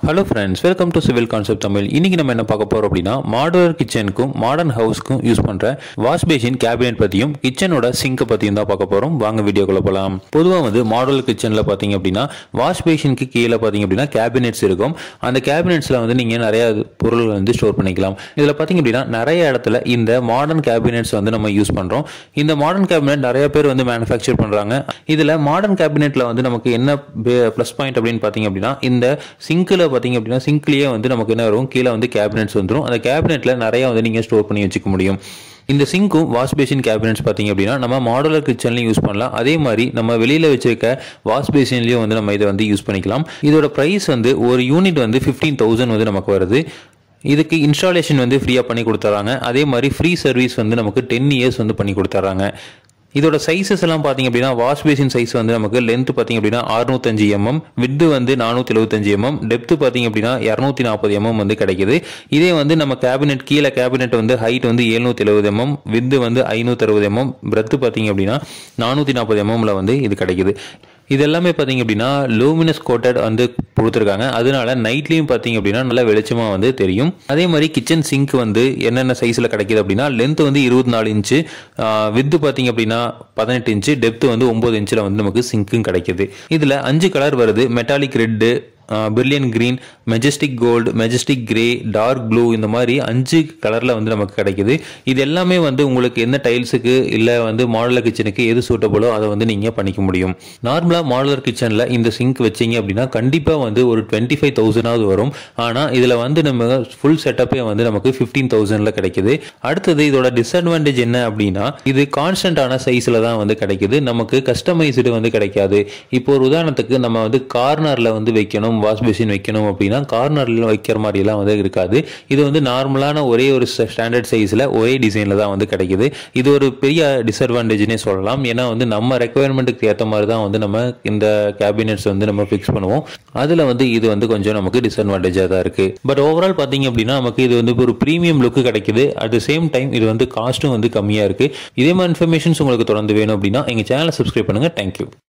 hello friends welcome to civil concept Tamil இன்னைக்கு நம்ம என்ன பார்க்க போறோம் அப்படின்னா மாடுலர் கிச்சனுக்கும் மாடர்ன் ஹவுஸ்க்கும் யூஸ் பண்ற வாஷ் பேசின் கேபினெட் பத்தியும் கிச்சனோட சிங்கை பத்தியும் தான் பார்க்க போறோம் வாங்க வீடியோக்குள்ள போகலாம் பொதுவாக வந்து மாடுலர் கிச்சனில் பார்த்தீங்க அப்படின்னா வாஷ் பேஷனுக்கு கீழே பார்த்தீங்க அப்படின்னா கேபினெட்ஸ் இருக்கும் அந்த கேபினெட்ஸில் வந்து நீங்கள் நிறைய பொருள்கள் வந்து ஸ்டோர் பண்ணிக்கலாம் இதில் பார்த்தீங்க அப்படின்னா நிறைய இடத்துல இந்த மாடர்ன் கேபினெட்ஸ் வந்து நம்ம யூஸ் பண்ணுறோம் இந்த மாடர்ன் கேபினெட் நிறைய பேர் வந்து மேனுஃபேக்சர் பண்ணுறாங்க இதில் மாடர்ன் கேபினெட்டில் வந்து நமக்கு என்ன ப்ளஸ் பாயிண்ட் அப்படின்னு பார்த்தீங்க அப்படின்னா இந்த சிங்கில் பார்த்தீங்க அப்படின்னா சிங்க்லேயே வந்து நமக்கு என்ன வரும் கீழே வந்து கேபினெட்ஸ் வந்துடும் அந்த கேபினெட்டில் நிறைய வந்து நீங்கள் ஸ்டோர் பண்ணி வச்சுக்க முடியும் இந்த சிங்க்கும் வாஷ் பேசின் கேபினெட்ஸ் பார்த்தீங்க அப்படின்னா நம்ம மாடுலர் கிச்சன்லையும் யூஸ் பண்ணலாம் அதே மாதிரி நம்ம வெளியில் வச்சிருக்க வாஷ் பேசின்லையும் வந்து நம்ம இதை வந்து யூஸ் பண்ணிக்கலாம் இதோட ப்ரைஸ் வந்து ஒரு யூனிட் வந்து ஃபிஃப்டீன் தௌசண்ட் வந்து நமக்கு வருது இதுக்கு இன்ஸ்டாலேஷன் வந்து ஃப்ரீயாக பண்ணி கொடுத்துட்றாங்க அதே மாதிரி ஃப்ரீ சர்வீஸ் வந்து நமக்கு டென் இயர்ஸ் வந்து பண்ணி கொடுத்துட்றாங்க இதோட சைஸஸ் எல்லாம் பார்த்தீங்க அப்படின்னா வாஷ் பேசின் சைஸ் வந்து நமக்கு லென்த் பார்த்தீங்க அப்படின்னா அறுநூத்தஞ்சு எம்எம் வித்து வந்து நானூற்றி எழுபத்தஞ்சு எம்எம் டெப்த் பார்த்தீங்க அப்படின்னா இரநூத்தி நாற்பது எம்எம் வந்து கிடைக்குது இதே வந்து நம்ம கேபினெட் கீழே கேபினெட் வந்து ஹைட் வந்து எழுநூத்தி எழுபது எம்எம் வித்து வந்து ஐநூற்றி அறுபது எம்எம் பிரெத்து பார்த்தீங்க அப்படின்னா நானூற்றி நாற்பது எம்எம்ல வந்து இது கிடைக்குது இது எல்லாமே பார்த்தீங்க அப்படின்னா லூமினஸ் கோட்டட் வந்து கொடுத்துருக்காங்க அதனால நைட்லேயும் பார்த்தீங்க அப்படின்னா நல்லா வெளிச்சமாக வந்து தெரியும் அதே மாதிரி கிச்சன் சிங்க் வந்து என்னென்ன சைஸில் கிடைக்குது அப்படின்னா லென்த் வந்து இருபத்தி நாலு இன்ச்சு வித்து பார்த்தீங்க அப்படின்னா பதினெட்டு இன்ச்சு டெப்த் வந்து ஒம்பது இன்ச்சில் வந்து நமக்கு சிங்க்கும் கிடைக்குது இதில் அஞ்சு கலர் வருது metallic red brilliant green majestic gold majestic grey dark blue இந்த மாதிரி அஞ்சு கலரில் வந்து நமக்கு கிடைக்குது இது எல்லாமே வந்து உங்களுக்கு எந்த டைல்ஸுக்கு இல்லை வந்து மாடலர் கிச்சனுக்கு எது சூட்டபுளோ அதை வந்து நீங்கள் பண்ணிக்க முடியும் நார்மலாக மாடலர் கிச்சனில் இந்த சிங்க் வச்சிங்க அப்படின்னா கண்டிப்பாக வந்து ஒரு டுவெண்ட்டி ஃபைவ் தௌசண்டாவது வரும் ஆனால் இதில் வந்து நம்ம ஃபுல் செட்டப்பே வந்து நமக்கு ஃபிஃப்டீன் தௌசண்டில் கிடைக்குது அடுத்தது இதோட டிஸ்அட்வான்டேஜ் என்ன அப்படின்னா இது கான்ஸ்டன்டான சைஸில் தான் வந்து கிடைக்குது நமக்கு கஸ்டமைஸ்டு வந்து கிடைக்காது இப்போ ஒரு உதாரணத்துக்கு நம்ம வந்து கார்னரில் வந்து வைக்கணும் வாஷ் மிஷின் வைக்கணும் அப்படின்னா கார்னரில் வைக்கிற மாதிரிலாம் வந்து இருக்காது இது வந்து நார்மலான ஒரே ஒரு ஸ்டாண்டர்ட் சைஸில் ஒரே டிசைனில் தான் வந்து கிடைக்குது இது ஒரு பெரிய டிஸ்அட்வான்டேஜ்னே சொல்லலாம் ஏன்னா வந்து நம்ம ரெக்குவயர்மெண்ட்டுக்கு ஏற்ற மாதிரி தான் வந்து நம்ம இந்த கேபினெட்ஸ் வந்து நம்ம ஃபிக்ஸ் பண்ணுவோம் அதில் வந்து இது வந்து கொஞ்சம் நமக்கு டிஸ்அட்வான்டேஜாக தான் இருக்குது பட் ஓவரால் பார்த்தீங்க அப்படின்னா நமக்கு இது வந்து ஒரு ப்ரீமியம் லுக்கு கிடைக்குது அட் த சேம் டைம் இது வந்து காஸ்ட்டும் வந்து கம்மியாக இருக்குது இதே மாதிரி இன்ஃபர்மேஷன்ஸ் உங்களுக்கு தொடர்ந்து வேணும் அப்படின்னா எங்கள் சேனலை சப்ஸ்கிரைப் பண்ணுங்கள் தேங்க்யூ